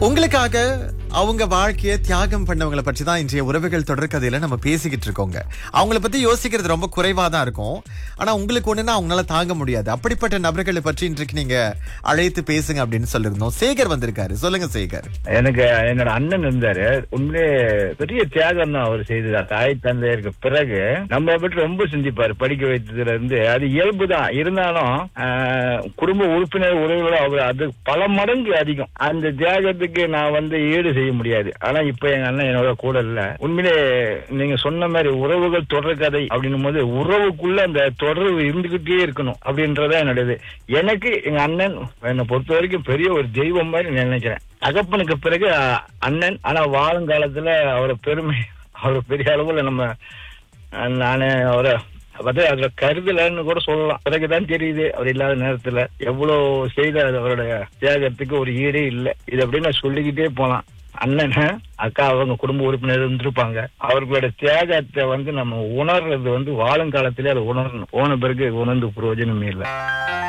உங்களுக்காக அவங்க வாழ்க்கைய தியாகம் பண்ணவங்கள பற்றி தான் இன்றைய உறவுகள் தொடர்கதையில நம்ம பேசிக்கிட்டு இருக்கோங்க அவங்கள பத்தி யோசிக்கிறது ரொம்ப குறைவா தான் இருக்கும் ஆனா உங்களுக்கு ஒண்ணுன்னா அவங்களால தாங்க முடியாது அப்படிப்பட்ட நபர்களை பற்றி இன்றைக்கு நீங்க அழைத்து பேசுங்க அப்படின்னு சொல்லியிருந்தோம் சேகர் வந்திருக்காரு சொல்லுங்க சேகர் எனக்கு என்னோட அண்ணன் இருந்தாரு உண்மையிலே பெரிய தியாகம் தான் அவர் செய்ததா தாய் தந்தையருக்கு பிறகு நம்ம பற்றி ரொம்ப சிந்திப்பாரு படிக்க வைத்ததுல இருந்து அது இயல்பு தான் இருந்தாலும் ஆஹ், குடும்ப உறுப்பினர் உறவுகளோ அவர் அது பல மடங்கு அதிகம் அந்த தியாகத்துக்கு நான் வந்து ஈடு செய்ய முடியாது ஆனா இப்ப எங்க அண்ணன் என்னோட கூட இல்ல உண்மையிலே நீங்க சொன்ன மாதிரி உறவுகள் தொடர் கதை அப்படின்னும் போது உறவுக்குள்ள அந்த தொடர்பு இருந்துகிட்டே இருக்கணும் அப்படின்றதா என்னுடையது எனக்கு எங்க அண்ணன் என்னை பொறுத்த வரைக்கும் பெரிய ஒரு தெய்வம் மாதிரி நான் நினைக்கிறேன் தகப்பனுக்கு பிறகு அஹ், அண்ணன் ஆனா வாழும் காலத்துல அவரை பெருமை அவரை பெரிய அளவுல நம்ம அஹ், நானே அவரை வந்து அதுல கருதலன்னு கூட சொல்லலாம் பிறகுதான் தெரியுது அவர் இல்லாத நேரத்துல எவ்வளவு செய்த அவருடைய தியாகத்துக்கு ஒரு ஈடே இல்லை இது அப்படின்னு நான் சொல்லிக்கிட்டே போலாம் அண்ணன் அக்கா அவங்க குடும்ப உறுப்பினர் இருந்திருப்பாங்க அவர்களோட தியாகத்தை வந்து நம்ம உணர்றது வந்து வாழும் காலத்திலே அதை உணரணும் போன பிறகு உணர்ந்து பிரயோஜனமே இல்லை